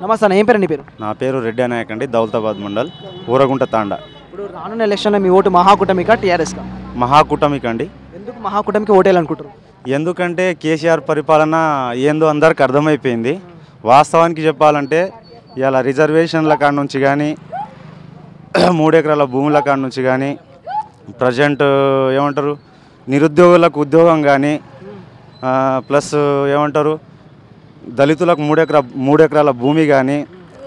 నమస్తే అన్న ఏం పేరు నీ పేరు నా పేరు రెడ్డి అనాయక్ అండి దౌలతాబాద్ మండల్ ఊరగుంట తాండా ఇప్పుడు రానున్న ఎలక్షన్లో మీ ఓటు మహాకూటమికా టీఆర్ఎస్కా మహాకూటమికి అండి ఎందుకు మహాకూటమికి ఓటేయాలనుకుంటారు ఎందుకంటే కేసీఆర్ పరిపాలన ఏందో అందరికి అర్థమైపోయింది వాస్తవానికి చెప్పాలంటే ఇలా రిజర్వేషన్ల కాడ నుంచి కానీ మూడు ఎకరాల భూముల కాడ నుంచి కానీ ప్రజెంట్ ఏమంటారు నిరుద్యోగులకు ఉద్యోగం కానీ ప్లస్ ఏమంటారు దళితులకు మూడు ఎకరా మూడు ఎకరాల భూమి కానీ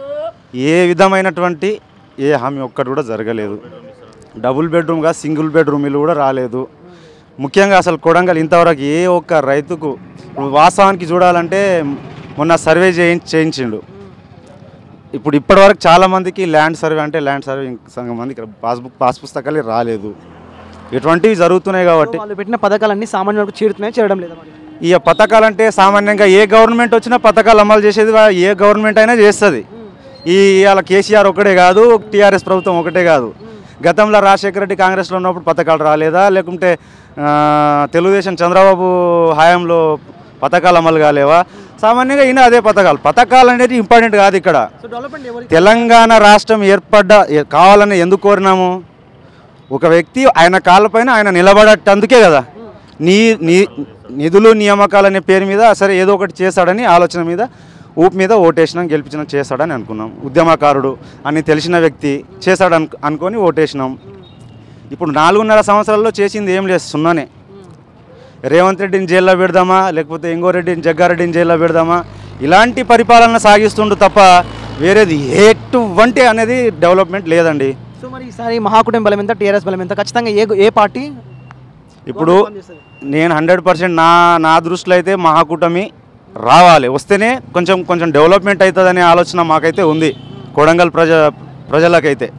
ఏ విధమైనటువంటి ఏ హామీ ఒక్కటి కూడా జరగలేదు డబుల్ బెడ్రూమ్గా సింగిల్ బెడ్రూమ్ ఇల్లు కూడా రాలేదు ముఖ్యంగా అసలు కొడంగల్ ఇంతవరకు ఏ ఒక్క రైతుకు ఇప్పుడు వాస్తవానికి చూడాలంటే మొన్న సర్వే చేయి చేయించిండు ఇప్పుడు ఇప్పటివరకు చాలామందికి ల్యాండ్ సర్వే అంటే ల్యాండ్ సర్వే సగం మంది ఇక్కడ పాస్బుక్ పాస్ పుస్తకాలే రాలేదు ఇటువంటివి జరుగుతున్నాయి కాబట్టి వాళ్ళు పెట్టిన పథకాలన్నీ సామాన్య వరకు చేరుతున్నాయి చేరడం లేదా మరి ఈ పథకాలంటే సామాన్యంగా ఏ గవర్నమెంట్ వచ్చినా పథకాలు అమలు చేసేది వా- ఏ గవర్నమెంట్ అయినా చేస్తుంది ఈ ఇవాళ కేసీఆర్ ఒకటే కాదు టీఆర్ఎస్ ప్రభుత్వం ఒకటే కాదు గతంలో రాజశేఖర రెడ్డి కాంగ్రెస్లో ఉన్నప్పుడు పథకాలు రాలేదా లేకుంటే ఆ, తెలుగుదేశం చంద్రబాబు హయాంలో పథకాలు అమలు కాలేవా సామాన్యంగా ఈయన అదే పథకాలు పథకాలు అనేది ఇంపార్టెంట్ కాదు ఇక్కడ సో డెవలప్మెంట్ ఎవరికి తెలంగాణ రాష్ట్రం ఏర్పడ్డ ఏ- కావాలని ఎందుకు కోరినాము ఒక వ్యక్తి ఆయన కాళ్ళపైన ఆయన నిలబడేటందుకే కదా నీ నీ నిధులు నియామకాలు అనే పేరు మీద సరే ఏదో ఒకటి చేశాడని ఆలోచన మీద ఊపు మీద ఓటేసినాం గెలిపించినాం చేస్తాడని అనుకున్నాం ఉద్యమకారుడు అని తెలిసిన వ్యక్తి చేశాడు అను అనుకొని ఓటేసినాం ఇప్పుడు నాలుగున్నర సంవత్సరాల్లో చేసింది ఏం లేదు సున్నానే రేవంత్ రెడ్డిని జైల్లో పెడదామా లేకపోతే ఇంగో రెడ్డిని జగ్గారెడ్డిని జైల్లో పెడదామా ఇలాంటి పరిపాలన సాగిస్తుండు తప్ప వేరేది ఎటువంటి అనేది డెవలప్మెంట్ లేదండి సో మరి ఈసారి మహాకూటమి బలం ఎంత టీఆర్ఎస్ బలం ఎంత ఖచ్చితంగా ఏ ఏ పార్టీ ఇప్పుడు నేను హండ్రెడ్ పర్సెంట్ నా నా దృష్టిలో అయితే మహాకూటమి రావాలి వస్తేనే కొంచెం కొంచెం డెవలప్మెంట్ అవుతుందనే ఆలోచన మాకైతే ఉంది కొడంగల్ ప్రజ ప్రజలకైతే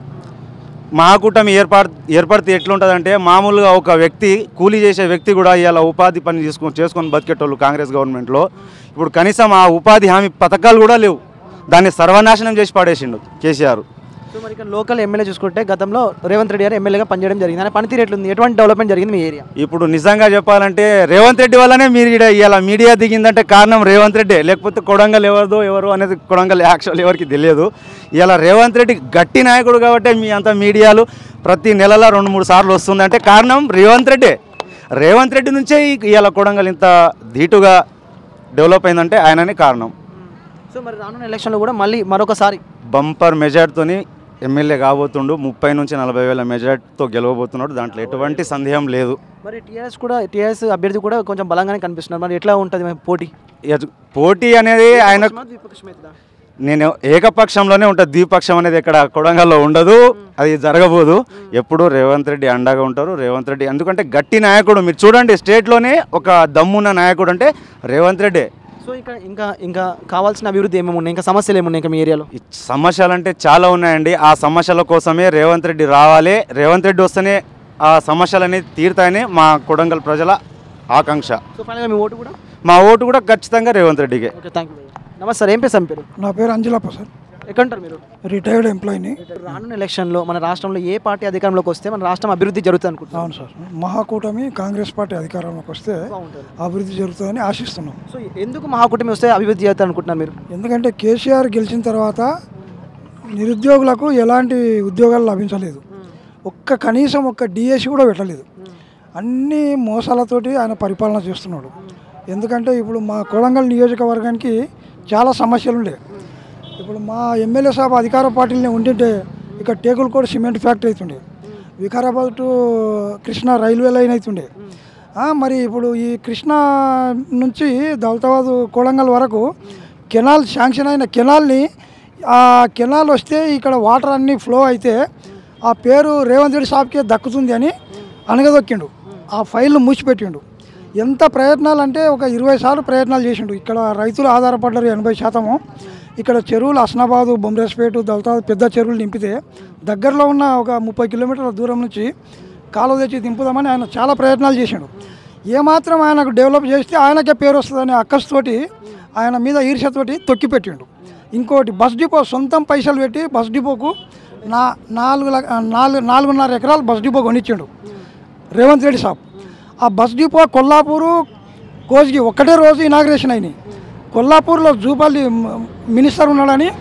మహాకూటమి ఏర్పాటు ఏర్పడితే ఎట్లుంటుందంటే మామూలుగా ఒక వ్యక్తి కూలీ చేసే వ్యక్తి కూడా ఇవాళ ఉపాధి పని తీసుకొని చేసుకొని బతికేటోళ్ళు కాంగ్రెస్ గవర్నమెంట్లో ఇప్పుడు కనీసం ఆ ఉపాధి హామీ పథకాలు కూడా లేవు దాన్ని సర్వనాశనం చేసి పడేసిండు కేసీఆర్ సో మరి ఇక్కడ లోకల్ ఎమ్మెల్యే చూసుకుంటే గతంలో రేవంత్ రెడ్డి గారు ఎమ్మెల్యేగా పనిచేయడం జరిగింది ఆయన పనితీరు ఎట్లుంది ఎటువంటి డెవలప్మెంట్ జరిగింది మీ ఏరియా ఇప్పుడు నిజంగా చెప్పాలంటే రేవంత్ రెడ్డి వల్లనే మీరు ఈడ ఇలా మీడియా దిగిందంటే కారణం రేవంత్ రెడ్డి లేకపోతే కొడంగల్ ఎవరిదో ఎవరు అనేది కొడంగల్ యాక్చువల్ ఎవరికి తెలియదు ఇలా రేవంత్ రెడ్డి గట్టి నాయకుడు కాబట్టి మీ అంత మీడియాలు ప్రతి నెలలో రెండు మూడు సార్లు వస్తుందంటే కారణం రేవంత్ రెడ్డి రేవంత్ రెడ్డి నుంచే ఇలా కొడంగల్ ఇంత ధీటుగా డెవలప్ అయిందంటే ఆయననే కారణం సో మరి రానున్న ఎలక్షన్లో కూడా మళ్ళీ మరొకసారి బంపర్ మెజార్టీతోని ఎమ్మెల్యే కాబోతుండు ముప్పై నుంచి నలభై వేల మెజార్టీతో గెలవబోతున్నాడు దాంట్లో ఎటువంటి సందేహం లేదు మరి టీఆర్ఎస్ కూడా టీఆర్ఎస్ అభ్యర్థి కూడా కొంచెం బలంగానే కనిపిస్తున్నారు మరి ఎట్లా ఉంటుంది మరి పోటీ ఎజ్- పోటీ అనేది ఆయన ద్విపక్షమవుతుందా? నేను ఏకపక్షంలోనే ఉంటుంది ద్విపక్షం అనేది ఇక్కడ కొడంగల్లో ఉండదు అది జరగబోదు ఎప్పుడు రేవంత్ రెడ్డి అండగా ఉంటారు రేవంత్ రెడ్డి ఎందుకంటే గట్టి నాయకుడు మీరు చూడండి స్టేట్లోనే ఒక దమ్మున్న నాయకుడు అంటే రేవంత్ రెడ్డి సో ఇంకా ఇంకా ఇంకా కావాల్సిన అభివృద్ధి ఏమేమి ఉన్నాయి ఇంకా సమస్యలు ఏమున్నాయి ఇంకా మీ ఏరియాలో ఈ సమస్యలు అంటే చాలా ఉన్నాయండి ఆ సమస్యల కోసమే రేవంత్ రెడ్డి రావాలి రేవంత్ రెడ్డి వస్తేనే ఆ సమస్యలు అనేది తీరుతాయని మా కొడంగల్ ప్రజల ఆకాంక్ష సో ఫైనల్గా మీ ఓటు కూడా మా ఓటు కూడా ఖచ్చితంగా రేవంత్ రెడ్డికే ఓకే థ్యాంక్ యూ నమస్తే సార్ ఏం పేరు సార్ మీ పేరు నా పేరు అంజలప్ప సార్ ఎక్కడంటారు మీరు రిటైర్డ్ ఎంప్లాయీని రానున్న ఎలక్షన్లో మన రాష్ట్రంలో ఏ పార్టీ అధికారంలోకి వస్తే మన రాష్ట్రం అభివృద్ధి జరుగుతుంది అనుకుంటున్నాం అవును సార్ మహాకూటమి కాంగ్రెస్ పార్టీ అధికారంలోకి వస్తే అభివృద్ధి జరుగుతుందని ఆశిస్తున్నాం సో ఎందుకు మహాకూటమి వస్తే అభివృద్ధి జరుగుతుంది అనుకుంటున్నారు మీరు ఎందుకంటే కేసీఆర్ గెలిచిన తర్వాత నిరుద్యోగులకు ఎలాంటి ఉద్యోగాలు లభించలేదు ఒక్క కనీసం ఒక్క డిఎస్సి కూడా పెట్టలేదు అన్ని మోసాలతోటి ఆయన పరిపాలన చేస్తున్నాడు ఎందుకంటే ఇప్పుడు మా కొడంగల్ నియోజకవర్గానికి చాలా సమస్యలు ఉండే ఇప్పుడు మా ఎమ్మెల్యే సాబ్ అధికార పార్టీలనే ఉండింటే ఇక్కడ టేకులకోట సిమెంట్ ఫ్యాక్టరీ అవుతుండే Vikarabad to Krishna railway line అవుతుండే ఆ, మరి ఇప్పుడు ఈ కృష్ణా నుంచి దౌలతాబాద్ కోడంగల్ వరకు కెనాల్ శాంక్షన్ అయిన కెనాల్ని ఆ కెనాల్ వస్తే ఇక్కడ వాటర్ అన్నీ ఫ్లో అయితే ఆ పేరు రేవంత్ రెడ్డి సాబ్కే దక్కుతుంది అని అనగదొక్కిండు ఆ ఫైల్ను మూసిపెట్టిండు ఎంత ప్రయత్నాలు అంటే ఒక ఇరవై సార్లు ప్రయత్నాలు చేసిండు ఇక్కడ రైతులు ఆధారపడ్డారు ఎనభై శాతము ఇక్కడ చెరువులు హస్నాబాదు బొమ్రేస్పేట దళతాబాద్ పెద్ద చెరువులు నింపితే దగ్గరలో ఉన్న ఒక ముప్పై కిలోమీటర్ల దూరం నుంచి కాలువ తెచ్చి దింపుదామని ఆయన చాలా ప్రయత్నాలు చేసిండు ఏమాత్రం ఆయనకు డెవలప్ చేస్తే ఆయనకే పేరు వస్తుందనే అక్కస్తోటి ఆయన మీద ఈర్ష్యతోటి తొక్కి పెట్టిండు ఇంకోటి బస్ డిపో సొంతం పైసలు పెట్టి బస్ డిపోకు నా నాలుగు లక్ష నాలుగు నాలుగున్నర ఎకరాలు బస్ డిపో కొనిచ్చిండు రేవంత్ రెడ్డి సాబ్ ఆ బస్ డిపో కొల్లాపూరు కోజ్కి ఒక్కటే రోజు ఇనాగ్రేషన్ అయినాయి కొల్లాపూర్లో జూపల్లి మ- మినిస్టర్ ఉన్నాడని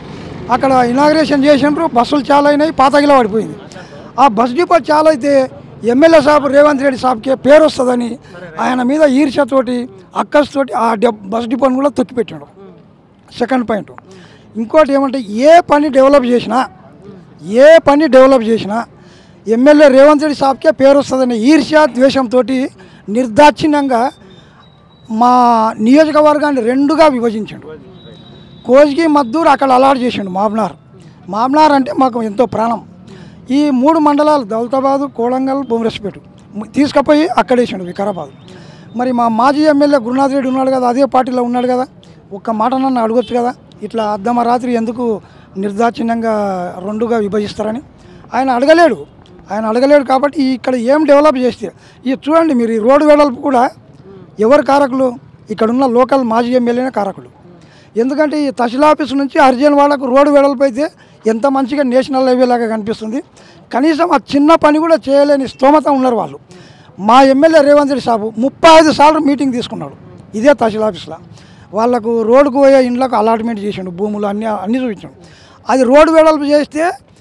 అక్కడ ఇనాగ్రేషన్ చేసిండ్రు బస్సులు చాలా అయినాయి పాతగిలా పడిపోయింది ఆ బస్ డిపో చాలా అయితే ఎమ్మెల్యే సాబ్ రేవంత్ రెడ్డి సాబ్కే పేరు వస్తుందని ఆయన మీద ఈర్ష్యతోటి అక్కస్తోటి ఆ డె- బస్ డిపోని కూడా తొక్కిపెట్టాడు సెకండ్ పాయింట్ ఇంకోటి ఏమంటే ఏ పని డెవలప్ చేసినా ఏ పని డెవలప్ చేసినా ఎమ్మెల్యే రేవంత్ రెడ్డి సాబ్కే పేరు వస్తుందనే ఈర్ష్య ద్వేషంతో నిర్దాక్షిణ్యంగా మా నియోజకవర్గాన్ని రెండుగా విభజించాడు కోజ్కి మద్దూరు అక్కడ అలాట్ చేసిండు మామ్నార్ మామ్నార్ అంటే మాకు ఎంతో ప్రాణం ఈ మూడు మండలాలు దౌలతాబాదు కోడంగల్ బొమ్మరసిపేట తీసుకుపోయి అక్కడ వేసిండు వికారాబాద్ మరి మా మాజీ ఎమ్మెల్యే గురునాథ్ రెడ్డి ఉన్నాడు కదా అదే పార్టీలో ఉన్నాడు కదా ఒక్క మాట నన్ను అడగొచ్చు కదా ఇట్లా అర్ధమ రాత్రి ఎందుకు నిర్దాక్షిణ్యంగా రెండుగా విభజిస్తారని ఆయన అడగలేడు ఆయన అడగలేడు కాబట్టి ఇక్కడ ఏం డెవలప్ చేస్తే ఇది చూడండి మీరు ఈ రోడ్డు వెడల్పు కూడా ఎవరు కారకులు ఇక్కడ ఉన్న లోకల్ మాజీ ఎమ్మెల్యేనే కారకులు ఎందుకంటే ఈ తహసీల్ ఆఫీస్ నుంచి హరిజన్ వాళ్ళకు రోడ్డు వెడల్పు అయితే ఎంత మంచిగా నేషనల్ హైవే లాగా కనిపిస్తుంది కనీసం ఆ చిన్న పని కూడా చేయలేని స్తోమత ఉన్నారు వాళ్ళు మా ఎమ్మెల్యే రేవంత్ రెడ్డి సాబు ముప్పై ఐదు సార్లు మీటింగ్ తీసుకున్నాడు ఇదే తహసీల్ ఆఫీస్లో వాళ్ళకు రోడ్డుకు పోయే ఇండ్లకు అలాట్మెంట్ చేసిండు భూములు అన్నీ అన్నీ చూపించాడు అది రోడ్డు వెడల్పు చేస్తే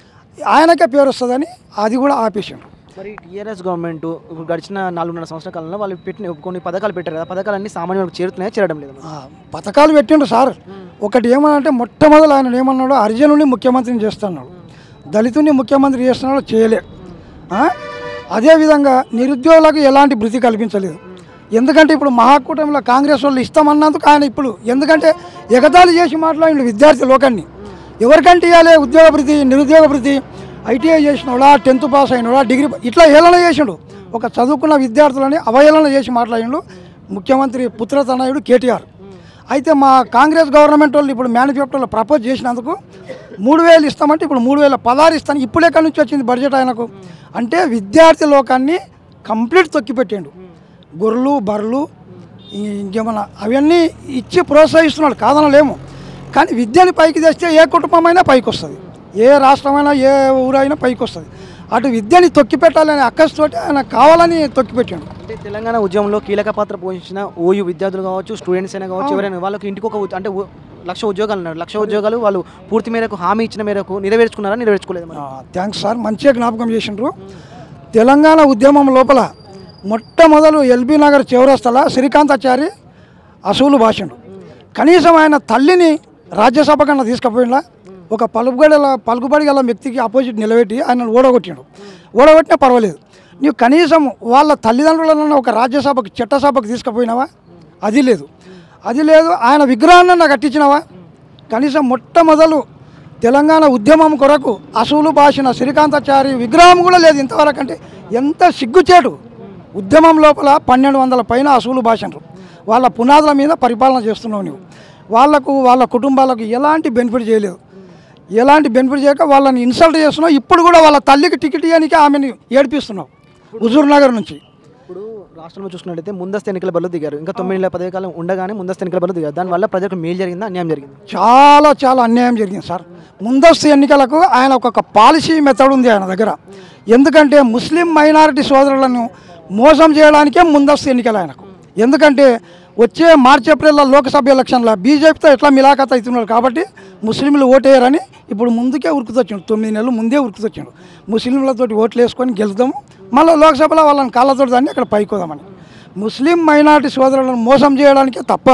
ఆయనకే పేరు వస్తుందని అది కూడా ఆపేసిండు మరి టీఆర్ఎస్ గవర్నమెంట్ ఇప్పుడు గడిచిన నాలుగున్నర సంవత్సరాల కాలంలో వాళ్ళు పెట్టిన కొన్ని పథకాలు పెట్టారు కదా పథకాలన్నీ సామాన్యులకు చేరుతున్నాయా చేరడం లేదు ఆ, పథకాలు పెట్టిండు సార్ ఒకటి ఏమనంటే మొట్టమొదలు ఆయన ఏమన్నాడు అర్జునుని ముఖ్యమంత్రిని చేస్తున్నాడు దళితుని ముఖ్యమంత్రి చేస్తున్నాడు చేయలే ఆ? అదేవిధంగా నిరుద్యోగులకు ఎలాంటి భృతి కల్పించలేదు ఎందుకంటే ఇప్పుడు మహాకూటమిలో కాంగ్రెస్ వాళ్ళు ఇస్తామన్నందుకు ఆయన ఇప్పుడు ఎందుకంటే ఎగతాళి చేసి మాట్లాడిండు విద్యార్థి లోకాన్ని ఎవరికంటే ఇవ్వాలి ఉద్యోగ భృతి నిరుద్యోగ భృతి ఐటీఐ చేసినోడా టెన్త్ పాస్ అయినోడా డిగ్రీ పా- ఇట్లా హేళన చేసిండు ఒక చదువుకున్న విద్యార్థులని అవహేళన చేసి మాట్లాడిండు ముఖ్యమంత్రి పుత్రతనయుడు కేటీఆర్ అయితే మా కాంగ్రెస్ గవర్నమెంట్ వాళ్ళు ఇప్పుడు మేనిఫెస్టోలో ప్రపోజ్ చేసినందుకు మూడు వేలు ఇస్తామంటే ఇప్పుడు మూడు వేల పదహారు ఇస్తాను ఇప్పుడు ఎక్కడి నుంచి వచ్చింది బడ్జెట్ ఆయనకు అంటే విద్యార్థి లోకాన్ని కంప్లీట్ తొక్కిపెట్టిండు గొర్రెలు బర్రెలు ఈ- ఇంకేమన్నా అవన్నీ ఇచ్చి ప్రోత్సహిస్తున్నాడు కాదనలేము కానీ విద్యని పైకి తెస్తే ఏ కుటుంబమైనా పైకి వస్తుంది ఏ రాష్ట్రమైనా ఏ ఊరైనా పైకి వస్తుంది అటు విద్యని తొక్కిపెట్టాలనే అక్కస్తోటి ఆయన కావాలని తొక్కిపెట్టాడు అంటే తెలంగాణ ఉద్యమంలో కీలక పాత్ర పోషించిన ఓయూ విద్యార్థులు కావచ్చు స్టూడెంట్స్ అయినా కావచ్చు ఎవరైనా వాళ్ళకి ఇంటికి ఒక ఉ- అంటే ఉ- లక్ష ఉద్యోగాలు ఉన్నారు లక్ష ఉద్యోగాలు వాళ్ళు పూర్తి మేరకు హామీ ఇచ్చిన మేరకు నెరవేర్చుకున్నారా నెరవేర్చుకోలేదు మరి థ్యాంక్స్ సార్ మంచిగా జ్ఞాపకం చేసిండ్రు తెలంగాణ ఉద్యమం లోపల మొట్టమొదలు ఎల్బీ నగర్ చౌరస్తల శ్రీకాంతాచారి అసూలు భాషండు కనీసం ఆయన తల్లిని రాజ్యసభ కన్నా తీసుకుపోయినా ఒక పలుకుబడి పలుకుబడి గల వ్యక్తికి అపోజిట్ నిలబెట్టి ఆయన ఓడగొట్టాడు ఓడగొట్టినా పర్వాలేదు నీవు కనీసం వాళ్ళ తల్లిదండ్రులను ఒక రాజ్యసభకు చట్టసభకు తీసుకుపోయినావా అది లేదు అది లేదు ఆయన విగ్రహాన్ని నాకు కట్టించినావా కనీసం మొట్టమొదలు తెలంగాణ ఉద్యమం కొరకు అసూలు భాషన శ్రీకాంతాచారి విగ్రహం కూడా లేదు ఇంతవరకు అంటే ఎంత సిగ్గుచేటు ఉద్యమం లోపల పన్నెండు వందల పైన అసూలు భాషనరు వాళ్ళ పునాదుల మీద పరిపాలన చేస్తున్నావు నువ్వు వాళ్ళకు వాళ్ళ కుటుంబాలకు ఎలాంటి బెనిఫిట్ చేయలేదు ఎలాంటి బెనిఫిట్ చేయక వాళ్ళని ఇన్సల్ట్ చేస్తున్నావు ఇప్పుడు కూడా వాళ్ళ తల్లికి టికెట్ ఇవ్వడానికి ఆమెను ఏడిపిస్తున్నావు హుజూర్ నగర్ నుంచి ఇప్పుడు రాష్ట్రంలో చూసుకున్నట్టయితే ముందస్తు ఎన్నికల బరిలో దిగారు ఇంకా తొమ్మిది నెలల పదవి కాలం ఉండగానే ముందస్తు ఎన్నికల బరిలో దిగారు దానివల్ల ప్రజలకు మేలు జరిగిందా అన్యాయం జరిగింది చాలా చాలా అన్యాయం జరిగింది సార్ ముందస్తు ఎన్నికలకు ఆయన ఒక పాలసీ మెథడ్ ఉంది ఆయన దగ్గర ఎందుకంటే ముస్లిం మైనారిటీ సోదరులను మోసం చేయడానికే ముందస్తు ఎన్నికలు ఆయనకు ఎందుకంటే వచ్చే మార్చి ఏప్రిల్లో లోక్సభ ఎలక్షన్లో బీజేపీతో ఎట్లా మిలాఖత్ అవుతున్నారు కాబట్టి ముస్లింలు ఓటేయరని ఇప్పుడు ముందుకే ఉరుకుతొచ్చాడు తొమ్మిది నెలలు ముందే ఉరుకుతొచ్చాడు ముస్లింలతోటి ఓట్లు వేసుకొని గెలుద్దాము మళ్ళీ లోక్సభలో వాళ్ళని కాళ్ళతో దాన్ని అక్కడ పైకోదామని ముస్లిం మైనారిటీ సోదరులను మోసం చేయడానికే తప్ప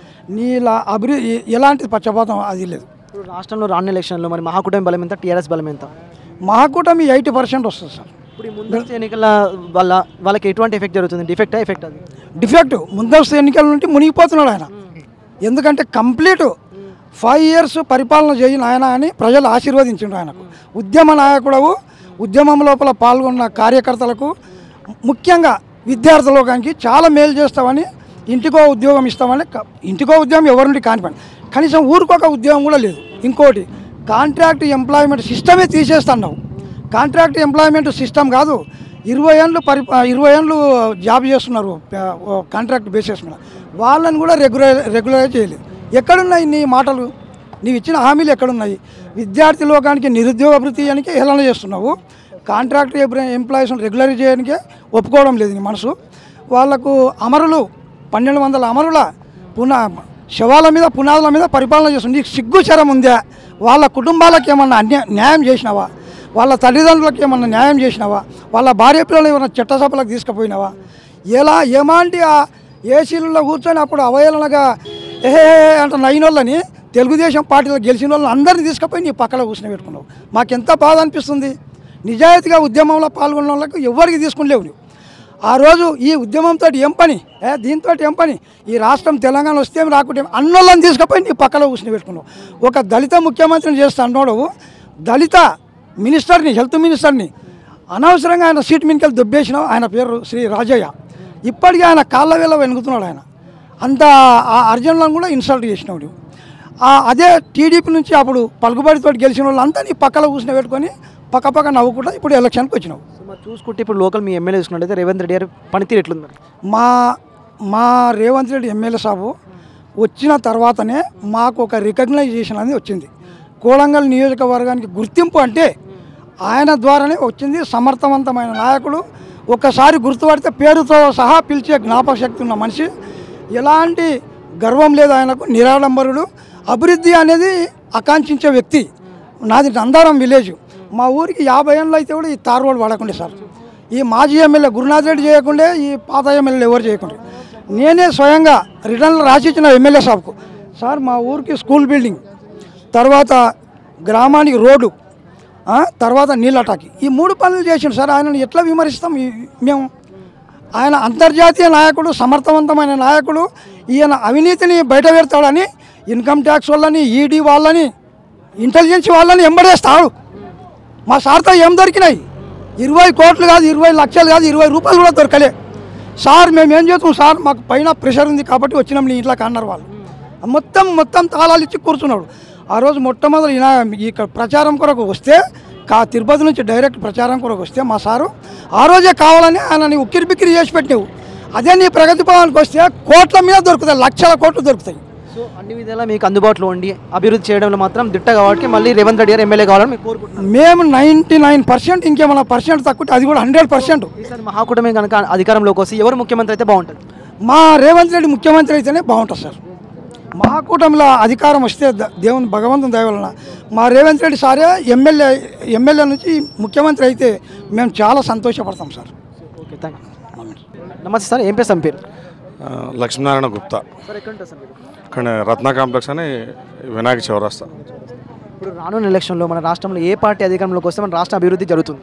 నీలా అభివృద్ధి ఎలాంటి పక్షపాతం అది లేదు ఇప్పుడు రాష్ట్రంలో రానున్న ఎలక్షన్లో మరి మహాకూటమి బలం ఎంత టీఆర్ఎస్ బలం ఎంత మహాకూటమి ఎయిటీ పర్సెంట్ వస్తుంది సార్ ఇప్పుడు ఈ ముందస్తు ఎన్నికల వల్ల వాళ్ళకి ఎటువంటి ఎఫెక్ట్ జరుగుతుంది డిఫెక్టా ఎఫెక్ట్ అది డిఫెక్ట్ ముందస్తు ఎన్నికల నుండి మునిగిపోతున్నాడు ఆయన ఎందుకంటే కంప్లీట్ ఫైవ్ ఇయర్స్ పరిపాలన చేయని ఆయన అని ప్రజలు ఆశీర్వదించిండు ఆయనకు ఉద్యమ నాయకుడవు ఉద్యమం లోపల పాల్గొన్న కార్యకర్తలకు ముఖ్యంగా విద్యార్థి లోకానికి చాలా మేలు చేస్తామని ఇంటికో ఉద్యోగం ఇస్తామని క- ఇంటికో ఉద్యోగం ఎవరి నుండి కానిపండి కనీసం ఊరికొక ఉద్యోగం కూడా లేదు ఇంకోటి కాంట్రాక్ట్ ఎంప్లాయ్మెంట్ సిస్టమే తీసేస్తున్నావు కాంట్రాక్ట్ ఎంప్లాయ్మెంట్ సిస్టమ్ కాదు ఇరవై ఏళ్ళు పరి ఇరవై ఏళ్ళు జాబ్ చేస్తున్నారు ప- ఓ కాంట్రాక్ట్ బేసిస్ మీద వాళ్ళని కూడా రెగ్యులర్ రెగ్యులరైజ్ చేయలేదు ఎక్కడున్నాయి నీ మాటలు నీవు ఇచ్చిన హామీలు ఎక్కడున్నాయి విద్యార్థి లోకానికి నిరుద్యోగ భృతి అనికి హేళన చేస్తున్నావు కాంట్రాక్ట్ ఎంప్లాయీస్ రెగ్యులరైజ్ చేయడానికే ఒప్పుకోవడం లేదు నీ మనసు వాళ్లకు అమరులు పన్నెండు వందల అమరుల పునః శవాల మీద పునాదుల మీద పరిపాలన చేస్తుంది నీకు సిగ్గు శరం ఉందా వాళ్ళ కుటుంబాలకు ఏమన్నా అన్యా న్యాయం చేసినావా వాళ్ళ తల్లిదండ్రులకు ఏమన్నా న్యాయం చేసినావా వాళ్ళ భార్య పిల్లలు ఏమన్నా చట్టసభలకు తీసుకుపోయినావా ఎలా ఏమాంటి ఆ ఏసీలలో కూర్చొని అప్పుడు అవహేళనగా ఏహే అంట నైన్ వాళ్ళని తెలుగుదేశం పార్టీలో గెలిచిన వాళ్ళని అందరినీ తీసుకుపోయి నీ పక్కన కూర్చుని పెట్టుకున్నావు మాకెంత బాధ అనిపిస్తుంది నిజాయితీగా ఉద్యమంలో పాల్గొన్న వాళ్ళకు ఎవరికి తీసుకునిలేవు నువ్వు ఆ రోజు ఈ ఉద్యమంతో ఏం పని ఏ దీంతో ఏం పని ఈ రాష్ట్రం తెలంగాణ వస్తే ఏం రాకుంటే ఏం? అన్నోళ్ళని తీసుకుపోయి నీ పక్కలో కూర్చుని పెట్టుకున్నావు ఒక దళిత ముఖ్యమంత్రిని చేస్తా అన్నోడు దళిత మినిస్టర్ని హెల్త్ మినిస్టర్ని అనవసరంగా ఆయన సీట్ మీదకి దుబ్బేసినావు ఆయన పేరు శ్రీ రాజయ్య ఇప్పటికీ ఆయన కాళ్ళ వేళ వెనుగుతున్నాడు ఆయన అంత ఆ అర్జునులను కూడా ఇన్సల్ట్ చేసినావు నువ్వు. ఆ అదే టీడీపీ నుంచి అప్పుడు పలుకుబడితో గెలిచిన వాళ్ళంతా నీ పక్కలో కూర్చుని పెట్టుకొని పక్క పక్క నవ్వుకుంటా ఇప్పుడు ఎలక్షన్కి వచ్చినావు సో మరి చూసుకుంటే ఇప్పుడు లోకల్ మీ ఎమ్మెల్యే చూసుకున్నట్టయితే రేవంత్ రెడ్డి గారి పనితీరు ఎట్లుంది మరి మా మా రేవంత్ రెడ్డి ఎమ్మెల్యే సాబు వచ్చిన తర్వాతనే మాకు ఒక రికగ్నైజేషన్ అనేది వచ్చింది కోడంగల్ నియోజకవర్గానికి గుర్తింపు అంటే ఆయన ద్వారానే వచ్చింది సమర్థవంతమైన నాయకుడు ఒక్కసారి గుర్తుపడితే పేరుతో సహా పిలిచే జ్ఞాపక శక్తి ఉన్న మనిషి ఎలాంటి గర్వం లేదు ఆయనకు నిరాడంబరుడు అభివృద్ధి అనేది ఆకాంక్షించే వ్యక్తి నాది నందారం విలేజ్ మా ఊరికి యాభై ఏళ్ళు అయితే కూడా ఈ తార్ రోడ్ వాడకుండే సార్ ఈ మాజీ ఎమ్మెల్యే గురునాథ్ రెడ్డి చేయకుండే ఈ పాత ఎమ్మెల్యేలు ఎవరు చేయకుండే నేనే స్వయంగా రిటర్న్లో రాసి ఇచ్చిన ఎమ్మెల్యే సాబ్కు సార్ మా ఊరికి స్కూల్ బిల్డింగ్ తర్వాత గ్రామానికి రోడ్డు ఆ, తర్వాత నీళ్ళటాకి ఈ మూడు పనులు చేసిండు సార్ ఆయనను ఎట్లా విమర్శిస్తాం ఈ- మేము ఆయన అంతర్జాతీయ నాయకుడు సమర్థవంతమైన నాయకుడు ఈయన అవినీతిని బయట పెడతాడని ఇన్కమ్ ట్యాక్స్ వాళ్ళని ఈడీ వాళ్ళని ఇంటెలిజెన్స్ వాళ్ళని ఎంబడేస్తాడు మా సార్తో ఏం దొరికినాయి ఇరవై కోట్లు కాదు ఇరవై లక్షలు కాదు ఇరవై రూపాయలు కూడా దొరకలే సార్ మేము ఏం చేస్తాం సార్ మాకు పైన ప్రెషర్ ఉంది కాబట్టి వచ్చినాం నీ ఇంట్లోకి అన్నారు వాళ్ళు మొత్తం మొత్తం తాళాలు ఇచ్చి కూర్చున్నాడు ఆ రోజు మొట్టమొదటి ఈయన ఇక్కడ ప్రచారం కొరకు వస్తే కా తిరుపతి నుంచి డైరెక్ట్ ప్రచారం కొరకు వస్తే మా సారు ఆ రోజే కావాలని ఆయనని ఉక్కిరి బిక్కిరి చేసి పెట్టినావు అదే నీ ప్రగతి భవన్కి వస్తే కోట్ల మీద దొరుకుతాయి లక్షల కోట్లు దొరుకుతాయి సో అన్ని విధాలా మీకు అందుబాటులో ఉండి అభివృద్ధి చేయడంలో మాత్రం దిట్ట కాబట్టి మళ్ళీ రేవంత్ రెడ్డి గారు ఎమ్మెల్యే కావాలని మీకు కోరుకుంటున్నాను మేము నైంటీ నైన్ పర్సెంట్ ఇంకేమైనా పర్సెంట్ తక్కువ అది కూడా హండ్రెడ్ పర్సెంట్ ఈసారి మహాకూటమి కనుక అధికారంలోకి వస్తే ఎవరు ముఖ్యమంత్రి అయితే బాగుంటుంది మా రేవంత్ రెడ్డి ముఖ్యమంత్రి అయితేనే బాగుంటుంది సార్ మహాకూటమిలో అధికారం వస్తే ద- దేవుని భగవంతుని దయ వలన మా రేవంత్ రెడ్డి సారే ఎమ్మెల్యే ఎమ్మెల్యే నుంచి ముఖ్యమంత్రి అయితే మేము చాలా సంతోషపడతాం సార్ ఓకే థ్యాంక్ నమస్తే సార్ ఏం పేరు సార్ మీ పేరు ఆ, లక్ష్మీనారాయణ గుప్తా సార్ ఎక్కడ ఉంటుంది సార్ మీరు ఇక్కడ రత్న కాంప్లెక్స్ అని వినాయక చౌరస్తా ఇప్పుడు రానున్న ఎలక్షన్లో మన రాష్ట్రంలో ఏ పార్టీ అధికారంలోకి వస్తే మన రాష్ట్ర అభివృద్ధి జరుగుతుంది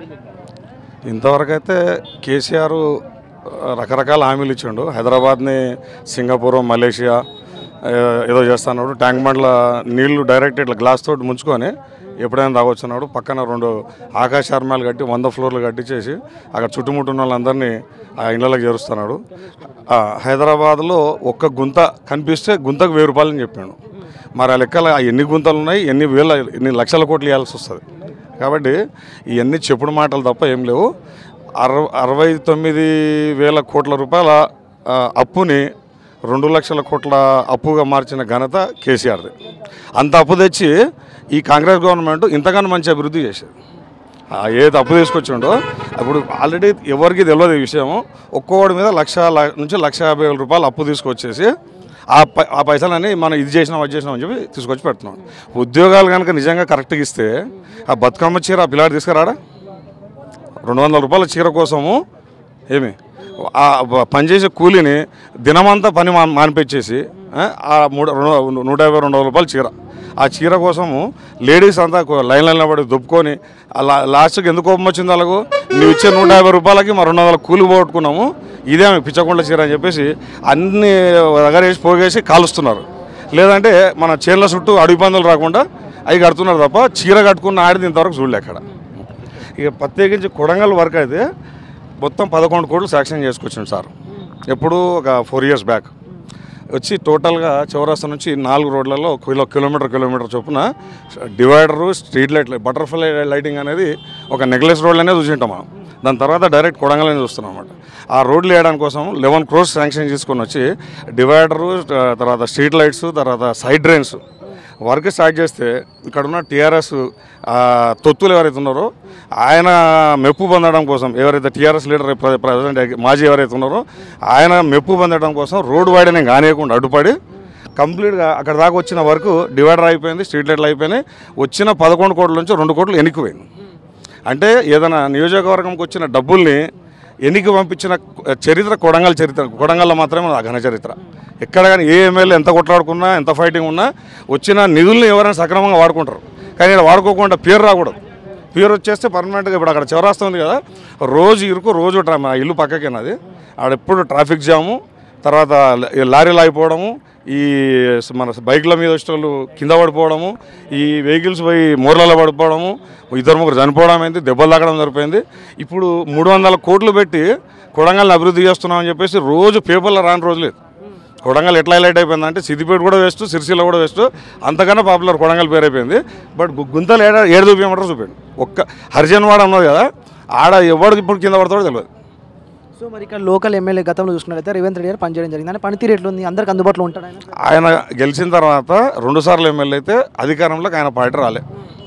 ఇంతవరకు అయితే కేసీఆర్ ఆ, రకరకాల హామీలు ఇచ్చిండు హైదరాబాద్ని సింగపూర్ మలేషియా ఆ, ఏదో చేస్తున్నాడు ట్యాంక్ బండ్ల నీళ్లు డైరెక్ట్ ఇట్లా గ్లాస్ తోటి ముంచుకొని ఎప్పుడైనా తాగొచ్చున్నాడు పక్కన రెండు ఆకాశ ఆర్మాలు కట్టి వంద ఫ్లోర్లు కట్టించేసి అక్కడ చుట్టుముట్టున్న వాళ్ళందరినీ ఆ ఇళ్ళకి చేరుస్తున్నాడు ఆ, హైదరాబాద్లో ఒక్క గుంత కనిపిస్తే గుంతకు వెయ్యి రూపాయలు అని చెప్పాడు మరి ఆ లెక్కల ఆ ఎన్ని గుంతలు ఉన్నాయి ఎన్ని వేల ఎన్ని లక్షల కోట్లు ఇవ్వాల్సి వస్తుంది కాబట్టి ఇవన్నీ చెప్పుడు మాటలు తప్ప ఏం లేవు అరవై అరవై తొమ్మిది వేల కోట్ల రూపాయల ఆ, అప్పుని రెండు లక్షల కోట్ల అప్పుగా మార్చిన ఘనత కేసీఆర్ది అంత అప్పు తెచ్చి ఈ కాంగ్రెస్ గవర్నమెంట్ ఇంతకన్నా మంచి అభివృద్ధి చేసేది ఆ ఏది అప్పు తీసుకొచ్చిండో అప్పుడు ఆల్రెడీ ఎవరికి తెలియదు ఈ విషయం ఒక్కోడి మీద లక్ష ల- నుంచి లక్ష యాభై వేల రూపాయలు అప్పు తీసుకొచ్చేసి ఆ పై ఆ పైసలని మనం ఇది చేసినాం అది చేసినాం అని చెప్పి తీసుకొచ్చి పెడుతున్నాం ఉద్యోగాలు కనుక నిజంగా కరెక్ట్గా ఇస్తే ఆ బతుకమ్మ చీర ఆ పిల్లాడు తీసుకురాడా రెండు వందల రూపాయల చీర కోసము ఏమి ఆ బ- పనిచేసే కూలీని దినమంతా పని మా మానిపించేసి ఆ, ఆ మూడు రెండు నూట యాభై రెండు వందల రూపాయల చీర ఆ చీర కోసము లేడీస్ అంతా కో- లైన్ లైన్లో పడి దుప్పుకొని ఆ లా- లాస్ట్కి ఎందుకు కోపం వచ్చింది అలాగూ నువ్వు ఇచ్చే నూట యాభై రూపాయలకి మా రెండు వందల కూలి పోగొట్టుకున్నాము ఇదే పిచ్చకొండ చీర అని చెప్పేసి అన్ని దగ్గరేసి పోగేసి కాలుస్తున్నారు లేదంటే మన చేన్ల చుట్టూ అడవి పందులు రాకుండా అవి కడుతున్నారు తప్ప చీర కట్టుకున్న ఆడిది ఇంతవరకు చూడలే అక్కడ ఇక ప్రత్యేకించి కొడంగల్ వరకు అయితే మొత్తం పదకొండు కోట్లు శాంక్షన్ చేసుకొచ్చాను సార్ ఎప్పుడు ఒక ఫోర్ ఇయర్స్ బ్యాక్ వచ్చి టోటల్గా చౌరస్తా నుంచి నాలుగు రోడ్లలో కిలో కిలోమీటర్ కిలోమీటర్ చొప్పున divider street light butterfly lighting అనేది ఒక నెక్లెస్ రోడ్లనే చూసింటాం మనం దాని తర్వాత డైరెక్ట్ కొడంగల్ని చూస్తున్నాం అనమాట ఆ రోడ్లు వేయడానికి కోసం లెవెన్ క్రోర్స్ శాంక్షన్ చేసుకొని వచ్చి డివైడరు తర్వాత స్ట్రీట్ లైట్స్ తర్వాత సైడ్ డ్రైన్స్ వర్క్ స్టార్ట్ చేస్తే ఇక్కడ ఉన్న టీఆర్ఎస్ తొత్తులు ఎవరైతే ఉన్నారో ఆయన మెప్పు పొందడం కోసం ఎవరైతే టీఆర్ఎస్ లీడర్ ప్రజెంట్ మాజీ ఎవరైతే ఉన్నారో ఆయన మెప్పు పొందడం కోసం రోడ్ వైడనింగ్ కానియకుండా అడ్డుపడి కంప్లీట్గా అక్కడ దాకా వచ్చిన వరకు డివైడర్ అయిపోయింది స్ట్రీట్ లైట్లు అయిపోయినాయి వచ్చిన పదకొండు కోట్ల నుంచి రెండు కోట్లు ఎన్నికిపోయింది అంటే ఏదైనా నియోజకవర్గంకి వచ్చిన డబ్బుల్ని ఎన్నిక పంపించిన చరిత్ర కొడంగల్ చరిత్ర కొడంగల్లో మాత్రమే ఉంది ఆ ఘన చరిత్ర ఎక్కడ కానీ ఏ ఎమ్మెల్యే ఎంత కొట్లాడుకున్నా ఎంత ఫైటింగ్ ఉన్నా వచ్చిన నిధుల్ని ఎవరైనా సక్రమంగా వాడుకుంటారు కానీ ఇక్కడ వాడుకోకుండా పేరు రాకూడదు పేరు వచ్చేస్తే పర్మనెంట్గా ఇప్పుడు అక్కడ చివరాస్తా ఉంది కదా రోజు ఇరుకు రోజు ట్రా- మా ఇల్లు పక్కకేనది ఆడ ఎప్పుడు ట్రాఫిక్ జాము తర్వాత ల- లారీలు అయిపోవడము ఈ స- మన బైక్ల మీద వచ్చే వాళ్ళు కింద పడిపోవడము ఈ వెహికల్స్ పోయి మూరలలో పడిపోవడము ఇద్దరు ముగ్గురు చనిపోవడం అయింది దెబ్బలు తాగడం సరిపోయింది ఇప్పుడు మూడు వందల కోట్లు పెట్టి కొడంగల్ని అభివృద్ధి చేస్తున్నామని చెప్పేసి రోజు పేపర్లో రాని రోజు లేదు కొడంగల్ ఎట్లా హైలైట్ అయిపోయిందంటే సిద్దిపేట కూడా వేస్ట్ సిరిసిల్ల కూడా వేస్ట్ అంతకన్నా పాపులర్ కొడంగల్ పేరు అయిపోయింది బట్ గు- గుంతలు ఏడ ఏడు చూపించమంటారు చూపించండి ఒక్క హరిజన్ వాడ ఉన్నది కదా ఆడ ఎవడికి ఇప్పుడు కింద పడతాడో తెలియదు సో మరి ఇక్కడ లోకల్ ఎమ్మెల్యే గతంలో చూసుకున్నట్లయితే రేవంత్ రెడ్డి గారు పనిచేయడం జరిగింది అంటే పనితీరు ఎట్లుంది అందరికి అందుబాటులో ఉంటాడు ఆయన ఆయన గెలిచిన తర్వాత రెండుసార్లు ఎమ్మెల్యే అయితే అధికారంలోకి ఆయన పార్టీ రాలే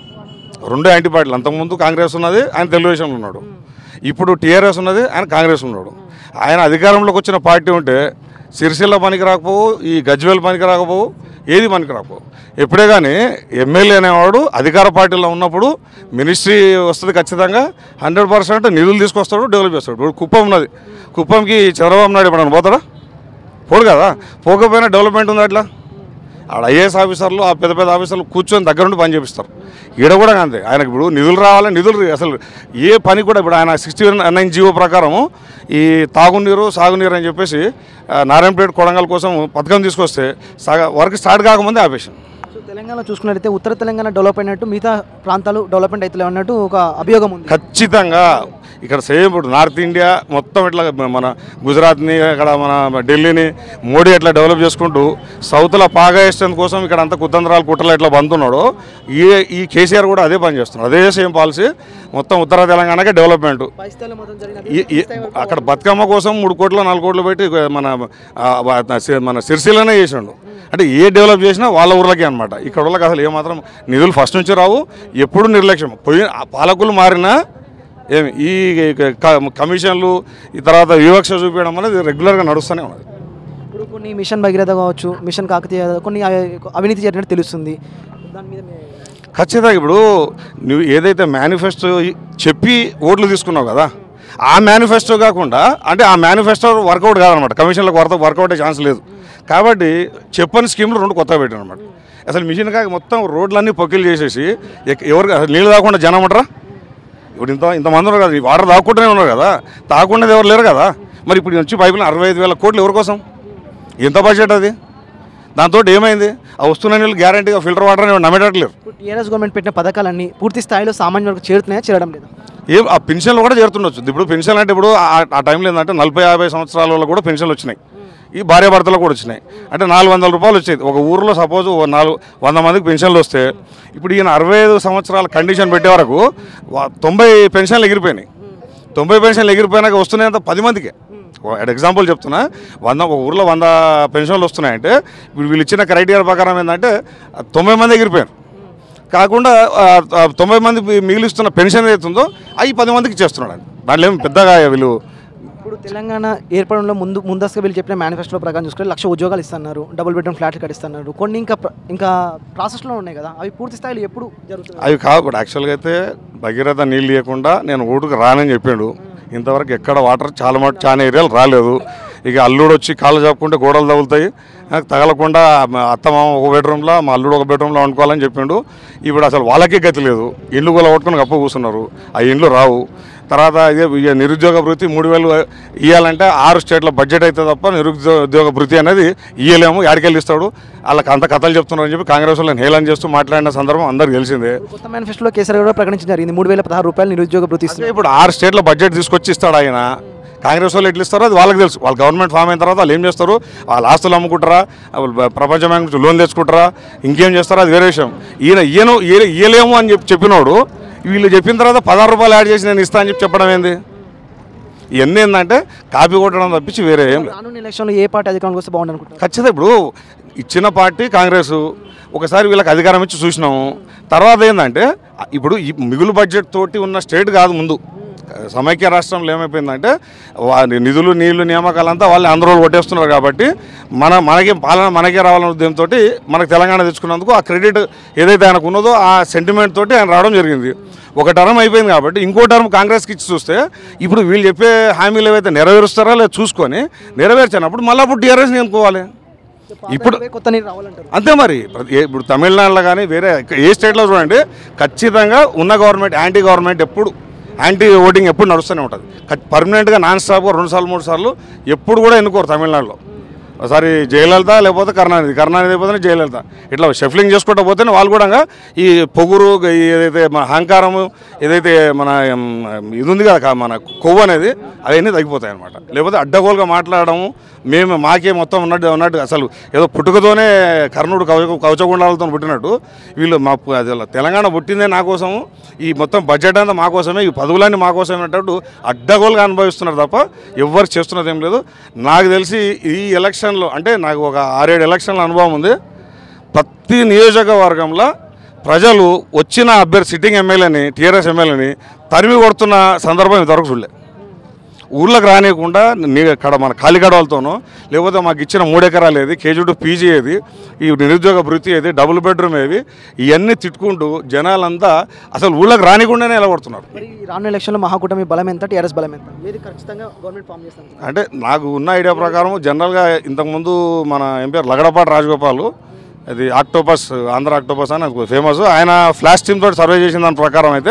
రెండు యాంటీ పార్టీలు అంతకుముందు కాంగ్రెస్ ఉన్నది ఆయన తెలుగుదేశంలో ఉన్నాడు ఇప్పుడు టీఆర్ఎస్ ఉన్నది ఆయన కాంగ్రెస్ ఉన్నాడు ఆయన అధికారంలోకి వచ్చిన పార్టీ ఉంటే సిరిసిల్ల పనికి రాకపోవు ఈ గజ్వేల్ పనికి రాకపోవు ఏది పనికి రాకపోవు ఎప్పుడే కానీ ఎమ్మెల్యే అనేవాడు అధికార పార్టీలో ఉన్నప్పుడు మినిస్ట్రీ వస్తుంది ఖచ్చితంగా హండ్రెడ్ పర్సెంట్ నిధులు తీసుకొస్తాడు డెవలప్ చేస్తాడు ఇప్పుడు కుప్పం ఉన్నది కుప్పంకి చంద్రబాబు నాయుడు ఇప్పుడు పోతాడా పోడు కదా పోకపోయినా డెవలప్మెంట్ ఉంది అట్లా ఆడ ఐఏఎస్ ఆఫీసర్లు ఆ పెద్ద పెద్ద ఆఫీసర్లు కూర్చొని దగ్గర నుండి పని చేపిస్తారు ఈడ కూడా అంతే ఆయనకు ఇప్పుడు నిధులు రావాలి నిధులు రి- అసలు ఏ పని కూడా ఇప్పుడు ఆయన సిక్స్టీ నైన్ జీవో ప్రకారం ఈ తాగునీరు సాగునీరు అని చెప్పేసి ఆ, నారాయణపేట కొడంగల్ కోసం పథకం తీసుకొస్తే సగ వర్క్ స్టార్ట్ కాకముందే ఆపేసాను సో తెలంగాణ చూసుకున్నట్లయితే ఉత్తర తెలంగాణ డెవలప్ అయినట్టు మిగతా ప్రాంతాలు డెవలప్మెంట్ అవుతలేవు అన్నట్టు ఒక అభియోగం ఉంది ఖచ్చితంగా ఇక్కడ సేమ్ ఇప్పుడు నార్త్ ఇండియా మొత్తం ఇట్లా మన గుజరాత్ని అక్కడ మన ఢిల్లీని మోడీ ఎట్లా డెవలప్ చేసుకుంటూ సౌత్లో పాగా వేసేందుకు కోసం ఇక్కడ అంతా కుతంత్రాలు కుట్రలు ఎట్లా బంతున్నాడో ఈ ఈ కేసీఆర్ కూడా అదే పని చేస్తున్నాడు అదే సేమ్ పాలసీ మొత్తం ఉత్తర తెలంగాణకే డెవలప్మెంట్ పరిస్థితుల్లో మొత్తం జరిగిన ఈ- ఈ- అక్కడ బతుకమ్మ కోసం మూడు కోట్లు నాలుగు కోట్లు పెట్టి మన ఆ, వా- సి- మన సిరిసిల్లనే చేసిండు అంటే ఏ డెవలప్ చేసినా వాళ్ళ ఊర్లకే అనమాట ఇక్కడ వాళ్ళకి అసలు ఏమాత్రం నిధులు ఫస్ట్ నుంచి రావు ఎప్పుడు నిర్లక్ష్యం పోయి ఆ పాలకులు మారినా ఏమి ఈ క- కమిషన్లు ఈ తర్వాత వివక్ష చూపించడం అనేది రెగ్యులర్గా నడుస్తూనే ఉన్నది ఇప్పుడు కొన్ని మిషన్ భగీరథ కావచ్చు మిషన్ కాకతీయ కొన్ని అవి- అవినీతి జరిగినట్టు తెలుస్తుంది దాని మీద మీ- ఖచ్చితంగా ఇప్పుడు నువ్వు ఏదైతే మేనిఫెస్టో చెప్పి ఓట్లు తీసుకున్నావు కదా ఆ మేనిఫెస్టో కాకుండా అంటే ఆ మేనిఫెస్టో వర్కౌట్ కాదనమాట కమిషన్లకు వర్త వర్కౌట్ అయ్యే ఛాన్స్ లేదు కాబట్టి చెప్పని స్కీమ్లు రెండు కొత్తగా పెట్టాను అనమాట అసలు మిషన్ కాక మొత్తం రోడ్లన్నీ పొక్కిలు చేసేసి ఎక్- ఎవరికి అసలు నీళ్ళు తాగకుండా జనం ఉంటారా ఇప్పుడు ఇంత ఇంతమంది ఉన్నారు కదా ఈ వాటర్ తాగకుండానే ఉన్నారు కదా తాగకుండా ఎవరు లేరు కదా మరి ఇప్పుడు వచ్చి పైపులు అరవై ఐదు వేల కోట్లు ఎవరి కోసం ఎంత బడ్జెట్ అది దాంతో ఏమైంది ఆ వస్తున్న నీళ్ళు గ్యారంటీగా ఫిల్టర్ వాటర్ అని నమ్మేటట్లేరు ఇప్పుడు టీఆర్ఎస్ గవర్నమెంట్ పెట్టిన పథకాలన్నీ పూర్తి స్థాయిలో సామాన్య వరకు చేరుతున్నాయా చేరడం లేదా ఏం ఆ పెన్షన్లు కూడా చేరుతుండొచ్చు ఇప్పుడు పెన్షన్ అంటే ఇప్పుడు ఆ- ఆ టైంలో ఏంటంటే నలభై యాభై సంవత్సరాల వాళ్ళకు కూడా పెన్షన్లు వచ్చినాయి ఈ భార్య భర్తలకు కూడా వచ్చినాయి అంటే నాలుగు వందల రూపాయలు వచ్చేది ఒక ఊరిలో సపోజ్ ఓ నాలుగు వంద మందికి పెన్షన్లు వస్తే ఇప్పుడు ఈయన అరవై ఐదు సంవత్సరాల కండిషన్ పెట్టే వరకు వా- తొంభై పెన్షన్లు ఎగిరిపోయినాయి తొంభై పెన్షన్లు ఎగిరిపోయినాక వస్తున్నాయంత పది మందికే ఎగ్జాంపుల్ చెప్తున్నా వంద ఒక ఊర్లో వంద పెన్షన్లు వస్తున్నాయంటే ఇప్పుడు వీళ్ళు ఇచ్చిన క్రైటీరియా ప్రకారం ఏంటంటే తొంభై మంది ఎగిరిపోయారు కాకుండా ఆ, ఆ, తొంభై మంది మిగిలిస్తున్న పెన్షన్ ఏదైతుందో అవి పది మందికి ఇచ్చేస్తున్నాడు ఆయన దాంట్లో ఏమి పెద్దగా వీళ్ళు ఇప్పుడు తెలంగాణ ఏర్పడంలో ముందు ముందస్తుగా వీళ్ళు చెప్పిన మేనిఫెస్టో ప్రకారం చూసుకుంటే లక్ష ఉద్యోగాలు ఇస్తున్నారు డబుల్ బెడ్రూమ్ ఫ్లాట్లు కట్టిస్తున్నారు కొన్ని ఇంకా ప్ర- ఇంకా ప్రాసెస్లో ఉన్నాయి కదా అవి పూర్తి స్థాయిలో ఎప్పుడు జరుగుతుంది అవి కాకూడదు యాక్చువల్గా అయితే భగీరథ నీళ్ళు లేకుండా నేను ఊటుకు రానని చెప్పాడు ఇంతవరకు ఎక్కడ వాటర్ చాలా మటు చాలా ఏరియాలు రాలేదు ఇక అల్లుడు వచ్చి కాళ్ళు చాపుకుంటే గోడలు తగులుతాయి నాకు తగలకుండా మా అత్త మామ ఒక బెడ్రూమ్లో మా అల్లుడు ఒక బెడ్రూమ్లో వండుకోవాలని చెప్పిండు ఇప్పుడు అసలు వాళ్ళకే గతి లేదు ఇండ్లు కూడా కొట్టుకొని గప్ప కూర్చున్నారు ఆ ఇండ్లు రావు తర్వాత ఇదే ఇక నిరుద్యోగ వృత్తి మూడు వేలు ఇవ్వాలంటే ఆరు స్టేట్ల బడ్జెట్ అయితే తప్ప నిరుద్యోగ వృత్తి అనేది ఇయ్యలేము యాడికెళ్ళి ఇస్తాడు వాళ్ళకి అంత కథలు చెప్తున్నారని చెప్పి కాంగ్రెస్ వాళ్ళని హేళన చేస్తూ మాట్లాడిన సందర్భం అందరికీ తెలిసిందే కొత్త మేనిఫెస్టోలో కేసీఆర్ కూడా ప్రకటించడం జరిగింది మూడు వేల పదహారు రూపాయలు నిరుద్యోగ వృత్తి అదే ఇస్తున్నారు ఇప్పుడు ఆరు స్టేట్ల బడ్జెట్ తీసుకొచ్చి ఇస్తాడు ఆయన కాంగ్రెస్ వాళ్ళు ఎట్లా ఇస్తారో అది వాళ్ళకి తెలుసు వాళ్ళ గవర్నమెంట్ ఫామ్ అయిన తర్వాత వాళ్ళు ఏం చేస్తారు వాళ్ళ ఆస్తులు అమ్ముకుంటారా వాళ్ళు బ- ప్రపంచ బ్యాంక్ నుంచి లోన్ తెచ్చుకుంటారా ఇంకేం చేస్తారో అది వేరే విషయం ఈయన ఈయన ఈయన- ఇయ్యలేము అని చెప్పి చెప్పినోడు వీళ్ళు చెప్పిన తర్వాత పదహారు రూపాయలు యాడ్ చేసి నేను ఇస్తా అని చెప్పి చెప్పడం ఏంది ఇవన్నీ ఏంటంటే కాపీ కొట్టడం తప్పించి వేరే ఏం లేదు రానున్న ఎలక్షన్లో ఏ పార్టీ అధికారంలోకి వస్తే బాగుంది అనుకుంటారు ఖచ్చితంగా ఇప్పుడు ఇచ్చిన పార్టీ కాంగ్రెస్ ఒకసారి వీళ్ళకి అధికారం ఇచ్చి చూసినాము తర్వాత ఏంటంటే ఇప్పుడు ఈ మిగులు బడ్జెట్ తోటి ఉన్న స్టేట్ కాదు ముందు సమైక్య రాష్ట్రంలో ఏమైపోయిందంటే వారి నిధులు నీళ్లు నియామకాలంతా వాళ్ళు అందరూ కొట్టేస్తున్నారు కాబట్టి మన మనకి పాలన మనకే రావాలనే ఉద్యమంతో మనకు తెలంగాణ తెచ్చుకున్నందుకు ఆ క్రెడిట్ ఏదైతే ఆయనకు ఉన్నదో ఆ సెంటిమెంట్ తోటి ఆయన రావడం జరిగింది ఒక టర్మ్ అయిపోయింది కాబట్టి ఇంకో టర్మ్ కాంగ్రెస్కి ఇచ్చి చూస్తే ఇప్పుడు వీళ్ళు చెప్పే హామీలు ఏవైతే నెరవేరుస్తారో లేదా చూసుకొని నెరవేర్చినప్పుడు మళ్ళీ అప్పుడు టీఆర్ఎస్ ఎన్నుకోవాలి ఇప్పుడు కొత్త నీరు రావాలంటారు అంతే మరి ప్రతి- ఏ- ఇప్పుడు తమిళనాడులో కానీ వేరే ఏ స్టేట్లో చూడండి ఖచ్చితంగా ఉన్న గవర్నమెంట్ యాంటీ గవర్నమెంట్ ఎప్పుడు యాంటీ ఓటింగ్ ఎప్పుడు నడుస్తూనే ఉంటుంది పర్మనెంట్గా నాన్ స్టాప్గా రెండు సార్లు మూడు సార్లు ఎప్పుడు కూడా ఎన్నుకోరు తమిళనాడులో ఒకసారి జయలలిత లేకపోతే కరుణానిధి కరుణానిధి లేకపోతే జయలలిత ఇట్లా షఫ్లింగ్ చేసుకుంటూ పోతేనే వాళ్ళు కూడా ఈ పొగురు ఈ ఏదైతే మన అహంకారము ఏదైతే మన ఉమ్, ఇది ఉంది కదా మన కొవ్వు అనేది అవన్నీ తగ్గిపోతాయి అనమాట లేకపోతే అడ్డగోలుగా మాట్లాడము మేము మాకే మొత్తం ఉన్నట్టు ఉన్నట్టు అసలు ఏదో పుట్టుకతోనే కర్ణుడు కవచ కవచగుండాలతో పుట్టినట్టు వీళ్ళు మా పు- అది తెలంగాణ పుట్టిందే నా కోసము ఈ మొత్తం బడ్జెట్ అంతా మా కోసమే ఈ పదవులన్నీ మా కోసమే అన్నట్టు అడ్డగోలుగా అనుభవిస్తున్నారు తప్ప ఎవ్వరు చేస్తున్నది ఏం లేదు నాకు తెలిసి ఈ ఎలక్షన్లో అంటే నాకు ఒక ఆరేడు ఎలక్షన్ల అనుభవం ఉంది ప్రతి నియోజకవర్గంలో ప్రజలు వచ్చిన అభ్యర్థి సిట్టింగ్ ఎమ్మెల్యేని టీఆర్ఎస్ ఎమ్మెల్యేని తరిమి కొడుతున్న సందర్భం ఇంతవరకు చూడలే ఊర్లకు రానియకుండా నీ ఇక్కడ మన కాలిగడవలతోనో లేకపోతే మాకు ఇచ్చిన మూడెకరాలు ఏది కేజీ టు పీజీ ఏది ఈ నిరుద్యోగ భృతి ఏది డబుల్ బెడ్రూమ్ ఏవి ఇవన్నీ తిట్టుకుంటూ జనాలంతా అసలు ఊళ్ళకి రానికుండానే ఎలా కొడుతున్నారు మరి ఈ రానున్న ఎలక్షన్లో మహాకూటమి బలం ఎంత టీఆర్ఎస్ బలం ఎంత ఏది ఖచ్చితంగా గవర్నమెంట్ ఫామ్ చేస్తాం అంటే నాకు ఉన్న ఐడియా ప్రకారం జనరల్గా ఇంతకుముందు మన ఎంపీఆర్ లగడపాటి రాజగోపాల్ అది ఆక్టోపస్ ఆంధ్ర ఆక్టోపస్ అని ఫేమస్ ఆయన ఫ్లాష్ టీమ్ తోటి సర్వే చేసిన దాని ప్రకారం అయితే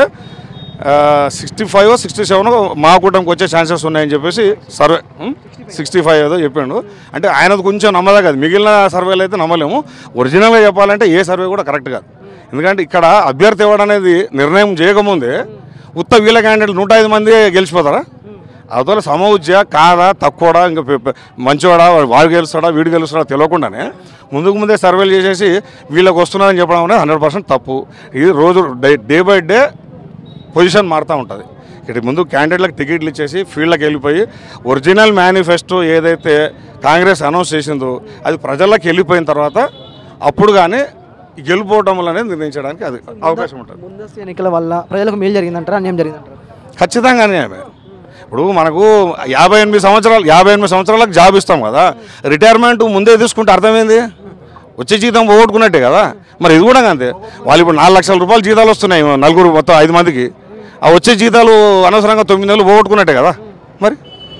సిక్స్టీ ఫైవ్ సిక్స్టీ సెవెన్ మా కూటమికి వచ్చే ఛాన్సెస్ ఉన్నాయని చెప్పేసి సర్వే సిక్స్టీ ఫైవ్ ఏదో చెప్పిండు అంటే ఆయనది కొంచెం నమ్మదా కాదు మిగిలిన సర్వేలు అయితే నమ్మలేము ఒరిజినల్గా చెప్పాలంటే ఏ సర్వే కూడా కరెక్ట్ కాదు ఎందుకంటే ఇక్కడ అభ్యర్థి ఇవ్వడం అనేది నిర్ణయం చేయకముందే ఉత్త వీళ్ళ క్యాండిడేట్ నూట ఐదు మంది గెలిచిపోతారా అవతల సమౌజ్య కాదా తక్కువడా ఇంకా పె- పె- మంచివాడా వాడు గెలుస్తాడా వీడు గెలుస్తాడా తెలియకుండానే ముందుకు ముందే సర్వేలు చేసేసి వీళ్ళకి వస్తున్నారని చెప్పడం అనేది హండ్రెడ్ పర్సెంట్ తప్పు ఇది రోజు day day by day position మారుతూ ఉంటుంది ఇక్కడ ముందు క్యాండిడేట్లకు టికెట్లు ఇచ్చేసి ఫీల్డ్కి వెళ్ళిపోయి ఒరిజినల్ మేనిఫెస్టో ఏదైతే కాంగ్రెస్ అనౌన్స్ చేసిందో అది ప్రజలకు వెళ్ళిపోయిన తర్వాత అప్పుడు కానీ గెలుపోవడం అనేది నిర్ణయించడానికి అది అవకాశం ఉంటుంది ముందస్తు ఎన్నికల వల్ల ప్రజలకు మేలు జరిగిందంటారా అన్యాయం జరిగిందంటారా ఖచ్చితంగానే ఆమె ఇప్పుడు మనకు యాభై ఎనిమిది సంవత్సరాలు యాభై ఎనిమిది సంవత్సరాలకు జాబ్ ఇస్తాం కదా రిటైర్మెంట్ ముందే తీసుకుంటే అర్థమైంది వచ్చే జీతం పోగొట్టుకున్నట్టే కదా మరి ఇది కూడా అంతే వాళ్ళు ఇప్పుడు నాలుగు లక్షల రూపాయలు జీతాలు వస్తున్నాయి నలుగురు మొత్తం ఐదు మందికి ఆ వచ్చే జీతాలు అనవసరంగా తొమ్మిది నెలలు పోగొట్టుకున్నట్టే కదా మరి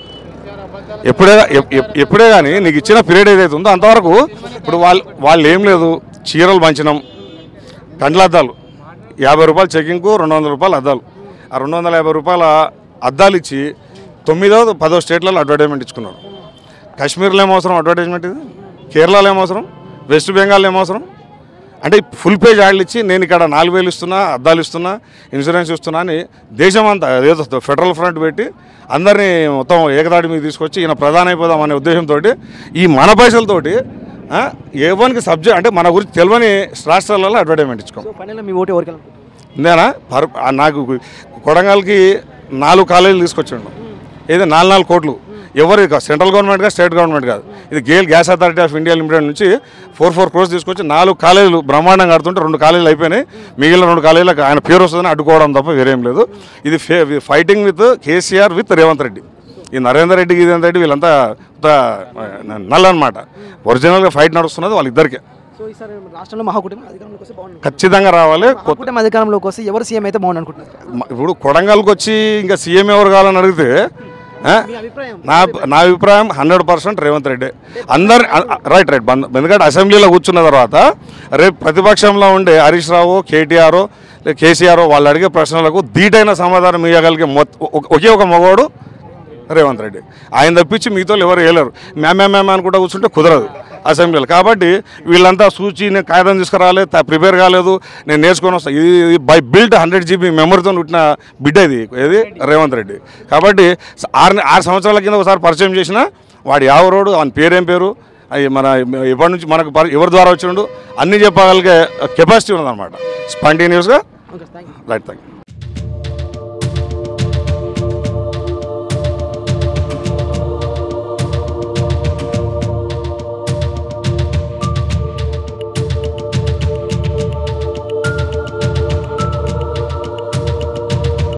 ఎప్పుడే ఎప్- ఎప్- ఎప్పుడే కానీ నీకు ఇచ్చిన పీరియడ్ ఏదైతే ఉందో అంతవరకు ఇప్పుడు వాళ్ళు వాళ్ళు ఏం లేదు చీరలు పంచినాం కండ్ల అద్దాలు యాభై రూపాయలు చెకింగ్కు రెండు వందల రూపాయలు అద్దాలు ఆ రెండు వందల యాభై రూపాయల అద్దాలు ఇచ్చి తొమ్మిదో పదో స్టేట్లలో అడ్వర్టైజ్మెంట్ ఇచ్చుకున్నారు కాశ్మీర్లో ఏమవసరం అడ్వర్టైజ్మెంట్ ఇది కేరళలో ఏమవసరం వెస్ట్ బెంగాల్లో ఏమవసరం అంటే ఫుల్ పేజ్ యాడ్లు ఇచ్చి నేను ఇక్కడ నాలుగు వేలు ఇస్తున్నా అద్దాలు ఇస్తున్నా ఇన్సూరెన్స్ ఇస్తున్నా అని దేశమంతా ఏదో ఫెడరల్ ఫ్రంట్ పెట్టి అందరినీ మొత్తం ఏకదాడి మీద తీసుకొచ్చి ఈయన ప్రధాన అయిపోదాం అనే ఉద్దేశంతో ఈ మన పైసలతోటి ఆ, ఏ వన్కి సబ్జెక్ట్ అంటే మన గురించి తెలియని రాష్ట్రాలలో అడ్వర్టైజ్మెంట్ ఇచ్చుకోం సో ఫైనల్గా మీ ఓటు ఎవరికి వెళ్ళాలనుకుంటున్నారు ఇందేనా పర్ ఆ నాకు కొడంగల్కి నాలుగు కాలేజీలు తీసుకొచ్చిండు ఇది నాలుగు నాలుగు కోట్లు ఎవరు ఇక సెంట్రల్ గవర్నమెంట్ కాదు స్టేట్ గవర్నమెంట్ కాదు ఇది GAIL gas authority of India limited నుంచి ఫోర్ ఫోర్ క్రోర్స్ తీసుకొచ్చి నాలుగు కాలేజీలు బ్రహ్మాండంగా కడుతుంటే రెండు కాలేజీలు అయిపోయినాయి మిగిలిన రెండు కాలేజీలకు ఆయన పేరు వస్తుందని అడ్డుకోవడం తప్ప వేరేం లేదు ఇది ఫే fighting with KCR with Revanth Reddy ఈ నరేందర్ రెడ్డి గిరేందర్ రెడ్డి వీళ్ళంతా ఉత్త, ఆ, నల్ల అనమాట ఒరిజినల్గా ఫైట్ నడుస్తున్నది వాళ్ళిద్దరికే సో ఈసారి రాష్ట్రంలో మహాకూటమి అధికారంలోకి వస్తే బాగుంది ఖచ్చితంగా రావాలి కొత్త మహాకూటమి అధికారంలోకి వస్తే ఎవరు సీఎం అయితే బాగుంది అనుకుంటున్నారు మ- ఇప్పుడు కొడంగల్కి వచ్చి ఇంకా సీఎం ఎవరు కావాలని అడిగితే ఆ? మీ అభిప్రాయం నా నా అభిప్రాయం హండ్రెడ్ పర్సెంట్ రేవంత్ రెడ్డి అందరు రైట్ రైట్ బంద్ ఎందుకంటే అసెంబ్లీలో కూర్చున్న తర్వాత రేపు ప్రతిపక్షంలో ఉండే హరీష్ రావు కేటీఆర్ కేసీఆర్ వాళ్ళు అడిగే ప్రశ్నలకు ధీటైన సమాధానం ఇవ్వగలిగే మొత్త ఒక- ఒకే ఒక మగవాడు రేవంత్ రెడ్డి ఆయన తప్పించి మిగతా ఎవరు వేయలేరు మ్యామ్ మ్యామ్ అనుకుంటా కూర్చుంటే కుదరదు అసెంబ్లీలో కాబట్టి వీళ్ళంతా సూచి నేను కాగితం తీసుకురాలే ప్రిపేర్ కాలేదు నేను నేర్చుకొని వస్తాను ఇది బై బిల్ట్ హండ్రెడ్ జీబీ మెమరీతో పుట్టిన బిడ్డ ఇది ఇది రేవంత్ రెడ్డి కాబట్టి స- ఆరు ఆరు సంవత్సరాల కింద ఒకసారి పరిచయం చేసిన వాడు యావరోడు ఆయన పేరేం పేరు అవి మన ఎప్పటి నుంచి మనకు పరి- ఎవరి ద్వారా వచ్చిండు అన్నీ చెప్పగలిగే కెపాసిటీ ఉన్నదన్నమాట స్పాంటేనియస్గా okay thank you right thank you